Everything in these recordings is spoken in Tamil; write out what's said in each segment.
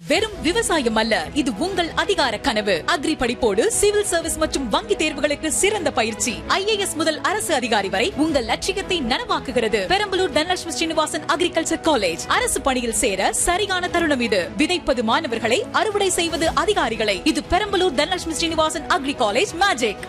வெறும் விவசாயம் அல்ல இது உங்கள் அதிகார கனவு அக்ரி படிப்போடு சிவில் சர்வீஸ் மற்றும் வங்கி தேர்வுகளுக்கு சிறந்த பயிற்சி ஐஏஎஸ் முதல் அரசு அதிகாரி வரை உங்கள் லட்சியத்தை நனவாக்குகிறது பெரம்பலூர் தனலட்சுமி ஸ்ரீனிவாசன் அக்ரிகல்ச்சர் காலேஜ் அரசு பணியில் சேர சரியான தருணம் இது விதைப்பது மாணவர்களை அறுவடை செய்வது அதிகாரிகளை இது Perambalur Dhanalakshmi Srinivasan agri college magic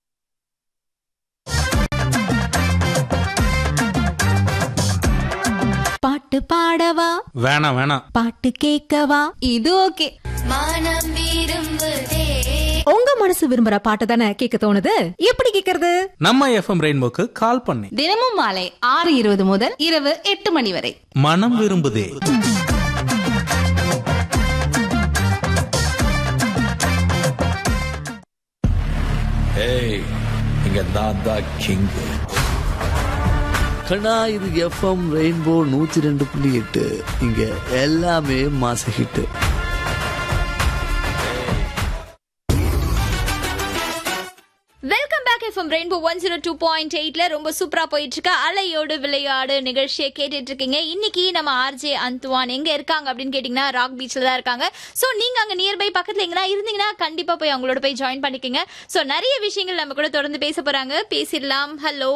பாட்டு பாடவா வேணாம் வேணாம் பாட்டு கேட்கவா இது ஓகே மனம் விரும்புதே உங்க மனசு விரும்புற பாட்டு தானே கேட்க தோணுது எப்படி கேக்குறது நம்ம எஃப்எம் ரெயின்போக்கு கால் பண்ணி தினமும் மாலை ஆறு இருபது முதல் இரவு எட்டு மணி வரை மனம் விரும்புதே ஏய் இங்க நான் தான் கிங் கண்ணா இது எஃப்எம் ரெயின்போ நூத்தி ரெண்டு புள்ளி எட்டு இங்க எல்லாமே மாச hit welcome back FM rainbow one zero two point எயிட்ல ரொம்ப சூப்பரா போயிட்டு இருக்க அலையோடு விளையாடு நிகழ்ச்சியை கேட்டுட்டு இருக்கீங்க இன்னைக்கு நம்ம ஆர்ஜே அந்துவான் எங்க இருக்காங்க அப்படின்னு கேட்டீங்கன்னா ராக் பீச்ல தான் இருக்காங்க சோ நீங்க அங்க நியர்பை பக்கத்துல எங்கன்னா இருந்தீங்கன்னா கண்டிப்பா போய் அவங்களோட போய் ஜாயின் பண்ணிக்கங்க சோ நிறைய விஷயங்கள் நம்ம கூட தொடர்ந்து பேச போறாங்க பேசிடலாம் hello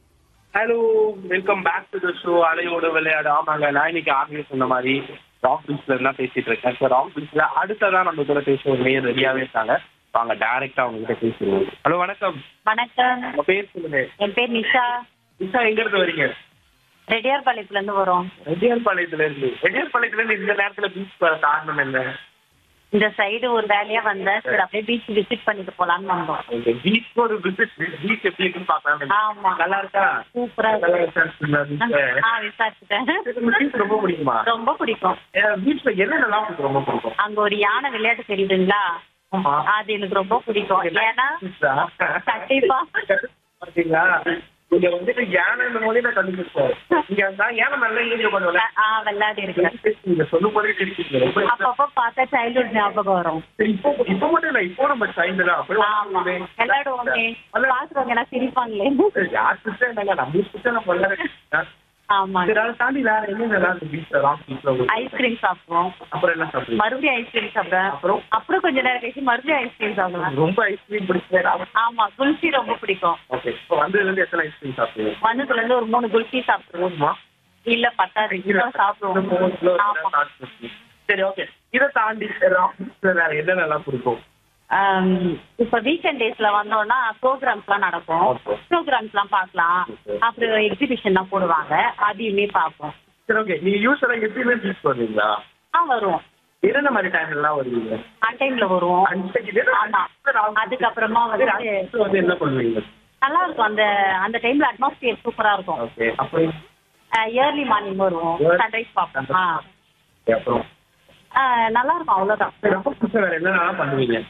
hello welcome back to the show அலையோட விளையாடு ஆமாங்க நான் இன்னைக்கு ஆர்கனைஸ் சொன்ன மாதிரி ராக் பீச்ல இருந்தா பேசிட்டு இருக்கேன் ஸோ ராக் பீச்ல அடுத்ததான் நம்ம கூட பேச ஒரு நேர் ரெடியாவே இருக்காங்க வாங்க டைரக்டா அவங்க கிட்ட பேசுவோம் ஹலோ வணக்கம் வணக்கம் உங்க பேர் சொல்லுங்க என் பேர் நிஷா நிஷா எங்க இருந்து வரீங்க ரெட்டியார் பாளையத்துல இருந்து வரோம் ரெட்டியார் பாளையத்துல இருந்து ரெட்டியார் பாளையத்துல இருந்து இந்த நேரத்துல பீச் வர காரணம் என்ன இந்த சைடு ஒரு வேலையா வந்தேன் சரி அப்படியே பீச் விசிட் பண்ணிட்டு போலான்னு வந்தோம் இந்த பீச் ஒரு விசிட் பீச் எப்படி இருக்குன்னு பார்க்கலாம் ஆமா. நல்லா இருக்கா சூப்பரா இருக்கு. நல்லா விசாரிச்சுங்களா beach-அ? ஆ விசாரிச்சுட்டேன் உங்களுக்கு beach ரொம்ப பிடிக்குமா ரொம்ப பிடிக்கும் பீச்ல என்னென்னலாம் உங்களுக்கு ரொம்ப பிடிக்கும் அங்க ஒரு யானை விளையாட்டு தெரியுதுங்களா ஆமா. அது எனக்கு ரொம்ப பிடிக்கும் ஏன்னா கண்டிப்பா. பாத்தீங்களா இங்க வந்துட்டு யானைன்ற போதே நான் கண்டுபிடிச்சேன் இங்க இருந்தா யானை நல்லா ஏறி பண்ணுவோம் ஆ விளையாடி இருக்கேன் நீங்க சொல்லும் போதே தெரிஞ்சுங்க ரொம்ப அப்பப்போ பார்த்தா சைல்ட்ஹுட் ஞாபகம் வரும் இப்போ இப்போ மட்டும் இல்ல இப்போ நம்ம சைன்ல தான் அப்படி ஆமா விளையாடுவோமே பாக்குறவங்க எல்லாம் சிரிப்பாங்களே யார் சிஸ்டர் இல்ல நம்ம சிஸ்டர் நம்ம எல்லாரும் ஆமா சரி அதை தாண்டி வேற என்ன நல்லா இருக்கு பீச்ல ராக் பீச்ல ஐஸ்கிரீம் சாப்பிடுவோம் அப்புறம் என்ன சாப்பிடுங்க மறுபடியும் ஐஸ்கிரீம் சாப்பிடுவேன் அப்புறம்? அப்புறம் கொஞ்ச நேரம் கழிச்சு மறுபடியும் ஐஸ்கிரீம் சாப்பிடுவேன் ரொம்ப ஐஸ்கிரீம் பிடிச்சேன் ஆமா குல்ஃபி ரொம்ப பிடிக்கும் ஓகே இப்போ வந்ததுல இருந்து எத்தனை ஐஸ்கிரீம் சாப்பிடுவீங்க வந்ததுல இருந்து ஒரு மூணு குல்ஃபி சாப்பிடுவோம் போதுமா இல்ல பத்தாது கிலோ சாப்பிடுவோம் ஆமா சரி ஓகே இதை தாண்டி வேற என்ன நல்லா பிடிக்கும் ஆம், இப்ப வீக்கெண்ட் டேஸ்ல வந்தோம்னா ப்ரோக்ராம்ஸ் எல்லாம் நடக்கும் Okay. ப்ரோக்ராம்ஸ் எல்லாம் பார்க்கலாம் Okay. அப்புறம் எக்ஸிபிஷன் எல்லாம் போடுவாங்க அதையுமே பார்ப்போம் சரி ஓகே நீங்க யூஸ்வலா எப்பயுமே பீச் வருவீங்களா ஆ வருவோம் என்னென்ன மாதிரி டைம்ல எல்லாம் வருவீங்க ஆன் டைம்ல வருவோம் அன்னைக்கு ஆமா அதுக்கப்புறமா வந்து அடுத்து வந்து என்ன பண்ணுவீங்க நல்லா இருக்கும் அந்த அந்த டைம்ல அட்மாஸ்பியர் சூப்பரா இருக்கும் ஓகே அப்புறம் இயர்லி மார்னிங் வருவோம் Early- சன்ரைஸ் பார்ப்போம் ஆ அப்புறம் ஆ, நல்லா இருக்கும் அவ்வளவுதான் சரி ரொம்ப புதுசா வேற என்னென்னலாம் பண்ணுவீங்க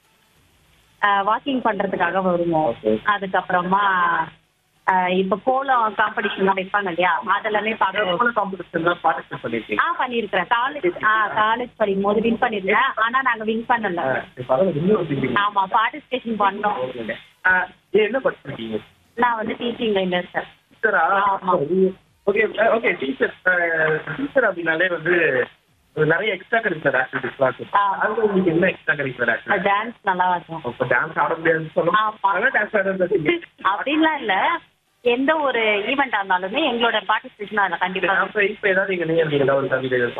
வாக்கிங் பண்றதுக்காக வருவோம் Okay. அதுக்கப்புறமா ஆ, இப்ப கோலம் காம்படிஷன் வைப்பாங்க இல்லையா அதெல்லாமே பார்க்க காம்படிஷன் பார்ட்டிசிபேட் பண்ணிருக்கீங்க ஆ பண்ணிருக்கிறேன் காலேஜ் ஆ காலேஜ் படிக்கும் போது வின் பண்ணிருக்கேன் ஆனா நாங்க வின் பண்ணல பரவாயில்ல இன்னும் வச்சுக்கிறீங்க ஆமா பார்ட்டிசிபேஷன் பண்ணோம் என்ன படிச்சிருக்கீங்க நான் வந்து டீச்சிங் லைன்ல இருக்கேன் டீச்சரா ஆமா. ஓகே ஓகே டீச்சர் டீச்சர் அப்படின்னாலே வந்து நிறைய எக்ஸ்ட்ரா கரிக்குலர் ஆக்டிவிட்டிஸ்லாம் இருக்கு ஆ. அது உங்களுக்கு என்ன எக்ஸ்ட்ரா கரிக்குலர் ஆக்டிவிட்டி டான்ஸ் நல்லா இருக்கும் இப்போ டான்ஸ் ஆட முடியாதுன்னு சொல்லலாம் ஆமா. அதனால டான்ஸ் ஆடுறது அப்படின்லாம் இல்ல எந்த ஒரு ஈவெண்டா இருந்தாலுமே எங்களோட பார்ட்டிசிபேஷன் அதுல கண்டிப்பா இருக்கும். இப்ப இப்ப ஏதாவது நீங்க நேர் நீங்க ஏதாவது ஒரு கவிதை